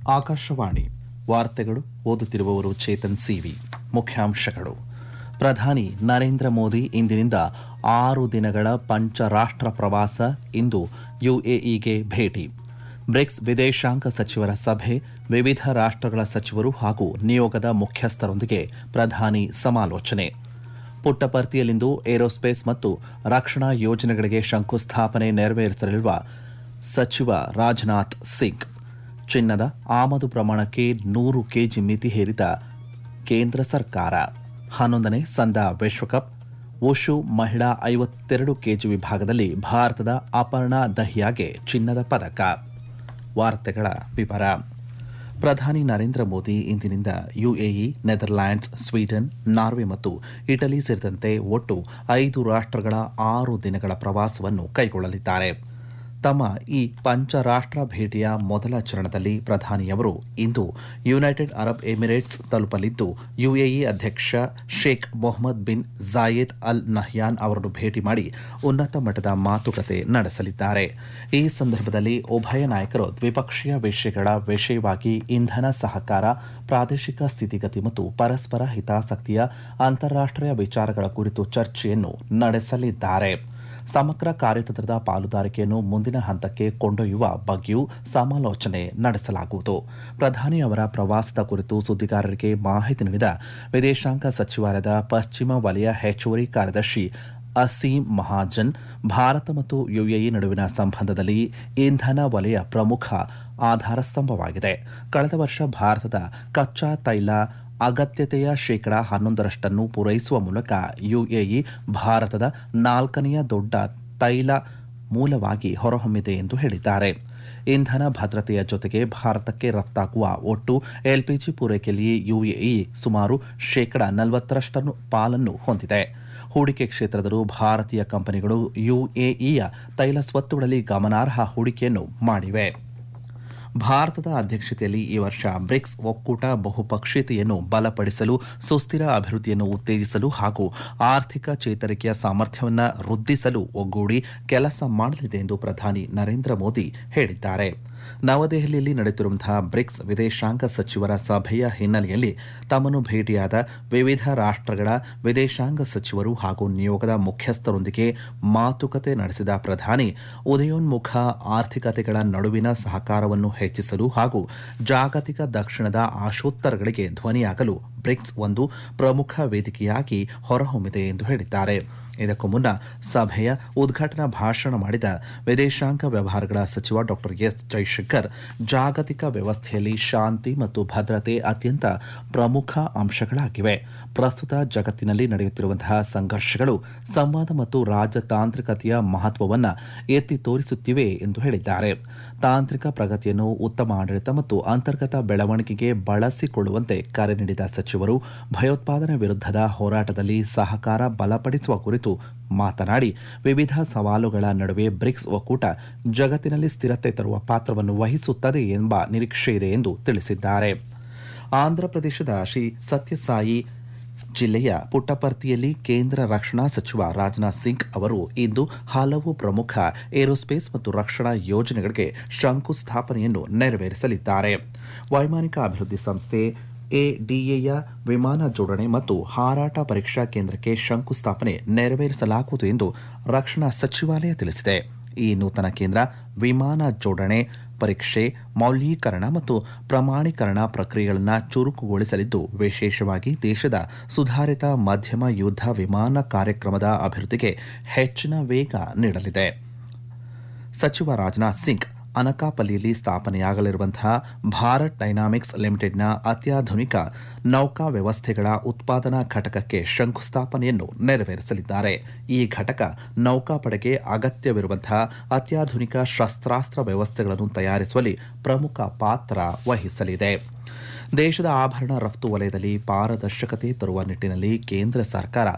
ಆಕಾಶವಾಣಿ ವಾರ್ತೆಗಳು ಓದುತ್ತಿರುವವರು ಚೇತನ್ ಸಿವಿ ಮುಖ್ಯಾಂಶಗಳು ಪ್ರಧಾನಿ ನರೇಂದ್ರ ಮೋದಿ ಇಂದಿನಿಂದ ಆರು ದಿನಗಳ ಪಂಚರಾಷ್ಟ್ರ ಪ್ರವಾಸ ಇಂದು ಯುಎಇಗೆ ಭೇಟಿ ಬ್ರಿಕ್ಸ್ ವಿದೇಶಾಂಗ ಸಚಿವರ ಸಭೆ ವಿವಿಧ ರಾಷ್ಟ್ರಗಳ ಸಚಿವರು ಹಾಗೂ ನಿಯೋಗದ ಮುಖ್ಯಸ್ಥರೊಂದಿಗೆ ಪ್ರಧಾನಿ ಸಮಾಲೋಚನೆ ಪುಟ್ಟಪರ್ತಿಯಲ್ಲಿಂದು ಏರೋಸ್ಪೇಸ್ ಮತ್ತು ರಕ್ಷಣಾ ಯೋಜನೆಗಳಿಗೆ ಶಂಕುಸ್ಥಾಪನೆ ನೆರವೇರಿಸಲಿರುವ ಸಚಿವ ರಾಜನಾಥ್ ಸಿಂಗ್ ಚಿನ್ನದ ಆಮದು ಪ್ರಮಾಣಕ್ಕೆ ನೂರು ಕೆಜಿ ಮಿತಿ ಹೇರಿದ ಕೇಂದ್ರ ಸರ್ಕಾರ ಹನ್ನೊಂದನೇ ಸಂದ ವಿಶ್ವಕಪ್ ವುಶು ಮಹಿಳಾ ಐವತ್ತೆರಡು ಕೆಜಿ ವಿಭಾಗದಲ್ಲಿ ಭಾರತದ ಅಪರ್ಣಾ ದಹಿಯಾಗೆ ಚಿನ್ನದ ಪದಕ ವಾರ್ತೆಗಳ ವಿವರ ಪ್ರಧಾನಿ ನರೇಂದ್ರ ಮೋದಿ ಇಂದಿನಿಂದ ಯುಎಇ ನೆದರ್ಲ್ಯಾಂಡ್ಸ್ ಸ್ವೀಡನ್ ನಾರ್ವೆ ಮತ್ತು ಇಟಲಿ ಸೇರಿದಂತೆ ಒಟ್ಟು ಐದು ರಾಷ್ಟ್ರಗಳ ಆರು ದಿನಗಳ ಪ್ರವಾಸವನ್ನು ಕೈಗೊಳ್ಳಲಿದ್ದಾರೆ ತಮ್ಮ ಈ ಪಂಚರಾಷ್ಟ್ರ ಭೇಟಿಯ ಮೊದಲ ಚರಣದಲ್ಲಿ ಪ್ರಧಾನಿಯವರು ಇಂದು ಯುನೈಟೆಡ್ ಅರಬ್ ಎಮಿರೇಟ್ಸ್ ತಲುಪಲಿದ್ದು ಯುಎಇ ಅಧ್ಯಕ್ಷ Sheikh Mohammed bin Zayed al Nahyan ಅವರನ್ನು ಭೇಟಿ ಮಾಡಿ ಉನ್ನತ ಮಟ್ಟದ ಮಾತುಕತೆ ನಡೆಸಲಿದ್ದಾರೆ ಈ ಸಂದರ್ಭದಲ್ಲಿ ಉಭಯ ನಾಯಕರು ದ್ವಿಪಕ್ಷೀಯ ವಿಷಯಗಳ ವಿಷಯವಾಗಿ ಇಂಧನ ಸಹಕಾರ ಪ್ರಾದೇಶಿಕ ಸ್ಥಿತಿಗತಿ ಮತ್ತು ಪರಸ್ಪರ ಹಿತಾಸಕ್ತಿಯ ಅಂತಾರಾಷ್ಟ್ರೀಯ ವಿಚಾರಗಳ ಕುರಿತು ಚರ್ಚೆಯನ್ನು ನಡೆಸಲಿದ್ದಾರೆ ಸಮಗ್ರ ಕಾರ್ಯತಂತ್ರದ ಪಾಲುದಾರಿಕೆಯನ್ನು ಮುಂದಿನ ಹಂತಕ್ಕೆ ಕೊಂಡೊಯ್ಯುವ ಬಗ್ಗೆಯೂ ಸಮಾಲೋಚನೆ ನಡೆಸಲಾಗುವುದು ಪ್ರಧಾನಿ ಅವರ ಪ್ರವಾಸದ ಕುರಿತು ಸುದ್ದಿಗಾರರಿಗೆ ಮಾಹಿತಿ ನೀಡಿದ ವಿದೇಶಾಂಗ ಸಚಿವಾಲಯದ ಪಶ್ಚಿಮ ವಲಯ ಹೆಚ್ಚುವರಿ ಕಾರ್ಯದರ್ಶಿ ಅಸೀಂ ಮಹಾಜನ್ ಭಾರತ ಮತ್ತು ಯುಎಇ ನಡುವಿನ ಸಂಬಂಧದಲ್ಲಿ ಇಂಧನ ವಲಯ ಪ್ರಮುಖ ಆಧಾರ ಸ್ತಂಭವಾಗಿದೆ ಕಳೆದ ವರ್ಷ ಭಾರತದ ಕಚ್ಚಾ ತೈಲ ಅಗತ್ಯತೆಯ ಶೇಕಡಾ ಹನ್ನೊಂದರಷ್ಟನ್ನು ಪೂರೈಸುವ ಮೂಲಕ ಯುಎಇ ಭಾರತದ ನಾಲ್ಕನೆಯ ದೊಡ್ಡ ತೈಲ ಮೂಲವಾಗಿ ಹೊರಹೊಮ್ಮಿದೆ ಎಂದು ಹೇಳಿದ್ದಾರೆ ಇಂಧನ ಭದ್ರತೆಯ ಜೊತೆಗೆ ಭಾರತಕ್ಕೆ ರಫ್ತಾಗುವ ಒಟ್ಟು ಎಲ್ಪಿಜಿ ಪೂರೈಕೆಯಲ್ಲಿ ಯುಎಇ ಸುಮಾರು ಶೇಕಡಾ ನಲವತ್ತರಷ್ಟನ್ನು ಪಾಲನ್ನು ಹೊಂದಿದೆ ಹೂಡಿಕೆ ಕ್ಷೇತ್ರದಲ್ಲೂ ಭಾರತೀಯ ಕಂಪನಿಗಳು ಯುಎಇಯ ತೈಲ ಸ್ವತ್ತುಗಳಲ್ಲಿ ಗಮನಾರ್ಹ ಹೂಡಿಕೆಯನ್ನು ಮಾಡಿವೆ ಭಾರತದ ಅಧ್ಯಕ್ಷತೆಯಲ್ಲಿ ಈ ವರ್ಷ ಬ್ರಿಕ್ಸ್ ಒಕ್ಕೂಟ ಬಹುಪಕ್ಷೀಯತೆಯನ್ನು ಬಲಪಡಿಸಲು ಸುಸ್ಥಿರ ಅಭಿವೃದ್ಧಿಯನ್ನು ಉತ್ತೇಜಿಸಲು ಹಾಗೂ ಆರ್ಥಿಕ ಚೇತರಿಕೆಯ ಸಾಮರ್ಥ್ಯವನ್ನು ವೃದ್ಧಿಸಲು ಒಗ್ಗೂಡಿ ಕೆಲಸ ಮಾಡಲಿದೆ ಎಂದು ಪ್ರಧಾನಿ ನರೇಂದ್ರ ಮೋದಿ ಹೇಳಿದ್ದಾರೆ ನವದೆಹಲಿಯಲ್ಲಿ ನಡೆಯುತ್ತಿರುವಂತಹ ಬ್ರಿಕ್ಸ್ ವಿದೇಶಾಂಗ ಸಚಿವರ ಸಭೆಯ ಹಿನ್ನೆಲೆಯಲ್ಲಿ ತಮ್ಮನ್ನು ಭೇಟಿಯಾದ ವಿವಿಧ ರಾಷ್ಟ್ರಗಳ ವಿದೇಶಾಂಗ ಸಚಿವರು ಹಾಗೂ ನಿಯೋಗದ ಮುಖ್ಯಸ್ಥರೊಂದಿಗೆ ಮಾತುಕತೆ ನಡೆಸಿದ ಪ್ರಧಾನಿ ಉದಯೋನ್ಮುಖ ಆರ್ಥಿಕತೆಗಳ ನಡುವಿನ ಸಹಕಾರವನ್ನು ಹೆಚ್ಚಿಸಲು ಹಾಗೂ ಜಾಗತಿಕ ದಕ್ಷಿಣದ ಆಶೋತ್ತರಗಳಿಗೆ ಧ್ವನಿಯಾಗಲು ಬ್ರಿಕ್ಸ್ ಒಂದು ಪ್ರಮುಖ ವೇದಿಕೆಯಾಗಿ ಹೊರಹೊಮ್ಮಿದೆ ಎಂದು ಹೇಳಿದ್ದಾರೆ ಇದಕ್ಕೂ ಮುನ್ನ ಸಭೆಯ ಉದ್ಘಾಟನಾ ಭಾಷಣ ಮಾಡಿದ ವಿದೇಶಾಂಗ ವ್ಯವಹಾರಗಳ ಸಚಿವ ಡಾಕ್ಟರ್ ಎಸ್ ಜೈಶಂಕರ್ ಜಾಗತಿಕ ವ್ಯವಸ್ಥೆಯಲ್ಲಿ ಶಾಂತಿ ಮತ್ತು ಭದ್ರತೆ ಅತ್ಯಂತ ಪ್ರಮುಖ ಅಂಶಗಳಾಗಿವೆ ಪ್ರಸ್ತುತ ಜಗತ್ತಿನಲ್ಲಿ ನಡೆಯುತ್ತಿರುವಂತಹ ಸಂಘರ್ಷಗಳು ಸಂವಾದ ಮತ್ತು ರಾಜತಾಂತ್ರಿಕತೆಯ ಮಹತ್ವವನ್ನು ಎತ್ತಿ ತೋರಿಸುತ್ತಿವೆ ಎಂದು ಹೇಳಿದ್ದಾರೆ ತಾಂತ್ರಿಕ ಪ್ರಗತಿಯನ್ನು ಉತ್ತಮ ಆಡಳಿತ ಮತ್ತು ಅಂತರ್ಗತ ಬೆಳವಣಿಗೆಗೆ ಬಳಸಿಕೊಳ್ಳುವಂತೆ ಕರೆ ನೀಡಿದ ಸಚಿವರು ಭಯೋತ್ಪಾದನೆ ವಿರುದ್ಧದ ಹೋರಾಟದಲ್ಲಿ ಸಹಕಾರ ಬಲಪಡಿಸುವ ಕುರಿತು ಮಾತನಾಡಿ ವಿವಿಧ ಸವಾಲುಗಳ ನಡುವೆ ಬ್ರಿಕ್ಸ್ ಒಕ್ಕೂಟ ಜಗತ್ತಿನಲ್ಲಿ ಸ್ಥಿರತೆ ತರುವ ಪಾತ್ರವನ್ನು ವಹಿಸುತ್ತದೆ ಎಂಬ ನಿರೀಕ್ಷೆ ಇದೆ ಎಂದು ತಿಳಿಸಿದ್ದಾರೆ ಆಂಧ್ರಪ್ರದೇಶದ ಶ್ರೀ ಸತ್ಯಸಾಯಿ ಜಿಲ್ಲೆಯ ಪುಟ್ಟಪರ್ತಿಯಲ್ಲಿ ಕೇಂದ್ರ ರಕ್ಷಣಾ ಸಚಿವ ರಾಜನಾಥ್ ಸಿಂಗ್ ಅವರು ಇಂದು ಹಲವು ಪ್ರಮುಖ ಏರೋಸ್ಪೇಸ್ ಮತ್ತು ರಕ್ಷಣಾ ಯೋಜನೆಗಳಿಗೆ ಶಂಕುಸ್ಥಾಪನೆಯನ್ನು ನೆರವೇರಿಸಲಿದ್ದಾರೆ ವೈಮಾನಿಕ ಅಭಿವೃದ್ಧಿ ಸಂಸ್ಥೆ ಎಡಿಎಯ ವಿಮಾನ ಜೋಡಣೆ ಮತ್ತು ಹಾರಾಟ ಪರೀಕ್ಷಾ ಕೇಂದ್ರಕ್ಕೆ ಶಂಕುಸ್ಥಾಪನೆ ನೆರವೇರಿಸಲಾಗುವುದು ಎಂದು ರಕ್ಷಣಾ ಸಚಿವಾಲಯ ತಿಳಿಸಿದೆ ಈ ನೂತನ ಕೇಂದ್ರ ವಿಮಾನ ಜೋಡಣೆ ಪರೀಕ್ಷೆ ಮೌಲ್ಯೀಕರಣ ಮತ್ತು ಪ್ರಮಾಣೀಕರಣ ಪ್ರಕ್ರಿಯೆಗಳನ್ನು ಚುರುಕುಗೊಳಿಸಲಿದ್ದು ವಿಶೇಷವಾಗಿ ದೇಶದ ಸುಧಾರಿತ ಮಧ್ಯಮ ಯುದ್ಧ ವಿಮಾನ ಕಾರ್ಯಕ್ರಮದ ಅಭಿವೃದ್ಧಿಗೆ ಹೆಚ್ಚಿನ ವೇಗ ನೀಡಲಿದೆ ಸಚಿವ ರಾಜನಾಥ್ ಸಿಂಗ್ ಅನಕಾಪಲ್ಲಿಯಲ್ಲಿ ಸ್ಥಾಪನೆಯಾಗಲಿರುವಂತಹ ಭಾರತ್ ಡೈನಾಮಿಕ್ಸ್ ಲಿಮಿಟೆಡ್ನ ಅತ್ಯಾಧುನಿಕ ನೌಕಾ ವ್ಯವಸ್ಥೆಗಳ ಉತ್ಪಾದನಾ ಘಟಕಕ್ಕೆ ಶಂಕುಸ್ಥಾಪನೆಯನ್ನು ನೆರವೇರಿಸಲಿದ್ದಾರೆ ಈ ಘಟಕ ನೌಕಾಪಡೆಗೆ ಅಗತ್ಯವಿರುವಂತಹ ಅತ್ಯಾಧುನಿಕ ಶಸ್ತ್ರಾಸ್ತ್ರ ವ್ಯವಸ್ಥೆಗಳನ್ನು ತಯಾರಿಸುವಲ್ಲಿ ಪ್ರಮುಖ ಪಾತ್ರ ವಹಿಸಲಿದೆ ದೇಶದ ಆಭರಣ ರಫ್ತು ವಲಯದಲ್ಲಿ ಪಾರದರ್ಶಕತೆ ತರುವ ನಿಟ್ಟಿನಲ್ಲಿ ಕೇಂದ್ರ ಸರ್ಕಾರ